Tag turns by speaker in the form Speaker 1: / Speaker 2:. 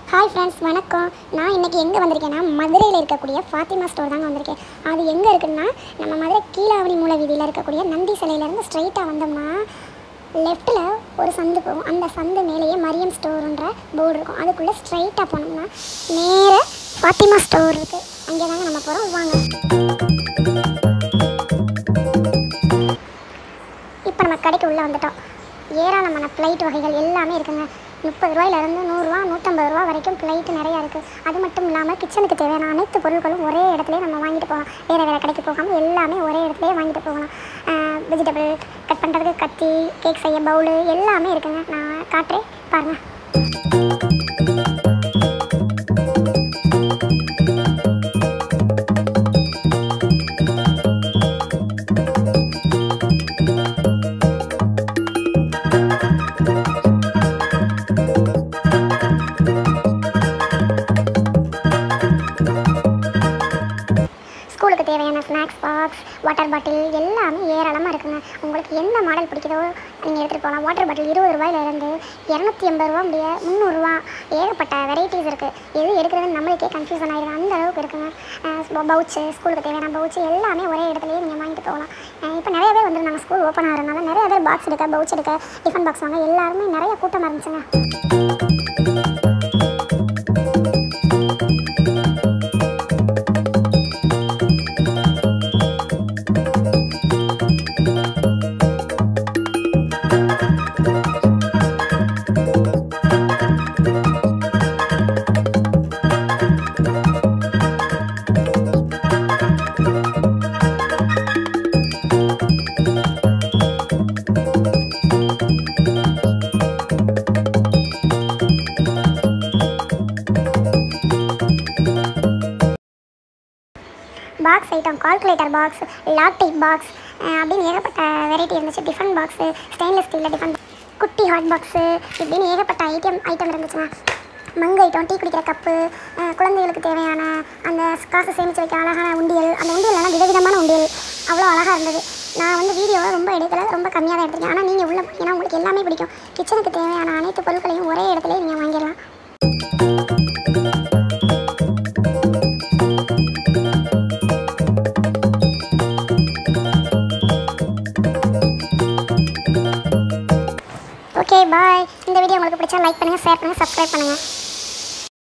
Speaker 1: hi friends வணக்கம் நான் இன்றைக்கி எங்கே வந்திருக்கேன்னா மதுரையில் இருக்கக்கூடிய ஃபாத்திமா ஸ்டோர் தாங்க வந்திருக்கேன் அது எங்கே இருக்குன்னா நம்ம மதுரை கீழாவணி மூல வீதியில் இருக்கக்கூடிய நந்தி சிலையிலேருந்து ஸ்ட்ரைட்டாக வந்தோம்னா லெஃப்ட்டில் ஒரு சந்து போகும் அந்த சந்து மேலேயே மரியம் ஸ்டோருன்ற போர்டு இருக்கும் அதுக்குள்ளே ஸ்ட்ரைட்டாக போனோம்னா நேர ஃபாத்திமா ஸ்டோர் இருக்குது அங்கே தாங்க நம்ம போகிறோம் வாங்க இப்போ நம்ம கடைக்கு உள்ளே வந்துட்டோம் ஏராளமான பிளைட் வகைகள் எல்லாமே இருக்குங்க முப்பது ரூபாயிலேருந்து நூறுரூவா நூற்றம்பது ரூபா வரைக்கும் பிளைட் நிறையா இருக்குது அது மட்டும் இல்லாமல் கிச்சனுக்கு தேவையான அனைத்து பொருட்களும் ஒரே இடத்துல நம்ம வாங்கிட்டு போகலாம் வேறு வேறு கடைக்கு போகாமல் எல்லாமே ஒரே இடத்துலயே வாங்கிட்டு போகலாம் வெஜிடபிள் கட் பண்ணுறதுக்கு கத்தி கேக் செய்ய பவுலு எல்லாமே இருக்குங்க நான் காட்டுறேன் பாருங்கள் ஸ்கூலுக்கு தேவையான ஸ்நாக்ஸ் பாக்ஸ் வாட்டர் பாட்டில் எல்லாமே ஏராளமாக இருக்குங்க உங்களுக்கு எந்த மாடல் பிடிக்குதோ நீங்கள் எடுத்துகிட்டு போகலாம் வாட்டர் பாட்டில் இருபது ரூபாயிலேருந்து இரநூத்தி எண்பது ரூபா முடிய முந்நூறுரூவா ஏகப்பட்ட வெரைட்டிஸ் இருக்குது எது எடுக்கிறதுன்னு நம்மளுக்கே கன்ஃபியூஷன் ஆகிடும் அந்த அளவுக்கு இருக்குங்க பவுச்சு ஸ்கூலுக்கு தேவையான பவுச்சு எல்லாமே ஒரே இடத்துலையே நீங்கள் வாங்கிட்டு போகலாம் இப்போ நிறைய பேர் வந்துருந்தாங்க ஸ்கூல் ஓப்பன் ஆகிறதுனால நிறைய பேர் பாக்ஸ் எடுக்க பவுச் எடுக்க டிஃபன் பாக்ஸ் வாங்க எல்லாருமே நிறைய கூட்டமாக இருந்துச்சுங்க பாக்ஸ் ஐட்டம் கால்குலேட்டர் பாக்ஸ் லாப்டிக் பாக்ஸ் அப்படின்னு ஏகப்பட்ட வெரைட்டி இருந்துச்சு டிஃபன் பாக்ஸு ஸ்டெயின்லெஸ் ஸ்டீலில் டிஃபன் குட்டி ஹாட் பாக்ஸு இப்படின்னு ஏகப்பட்ட ஐட்டம் ஐட்டம் இருந்துச்சுங்க மங்கு ஐட்டம் டீ குடிக்கிற கப்பு அஹ், குழந்தைகளுக்கு தேவையான அந்த காசு சேமித்து வைக்க அழகான உண்டியல் அந்த உண்டியல்லாம் விதவிதமான உண்டியல் அவ்வளோ அழகாக இருந்தது நான் வந்து வீடியோவை ரொம்ப எடுக்கல ரொம்ப கம்மியாக தான் எடுத்திருக்கேன் ஆனால் நீங்கள் உள்ளே போனீங்கன்னா உங்களுக்கு எல்லாமே பிடிக்கும் கிச்சனுக்கு தேவையான அனைத்து பொருட்களையும் ஒரே இடத்துல நீங்கள் வாங்கிடலாம் ஓகே பாய் இந்த வீடியோ உங்களுக்கு பிடிச்சா லைக் பண்ணுங்கள் ஷேர் பண்ணுங்கள் சப்ஸ்கிரைப் பண்ணுங்கள்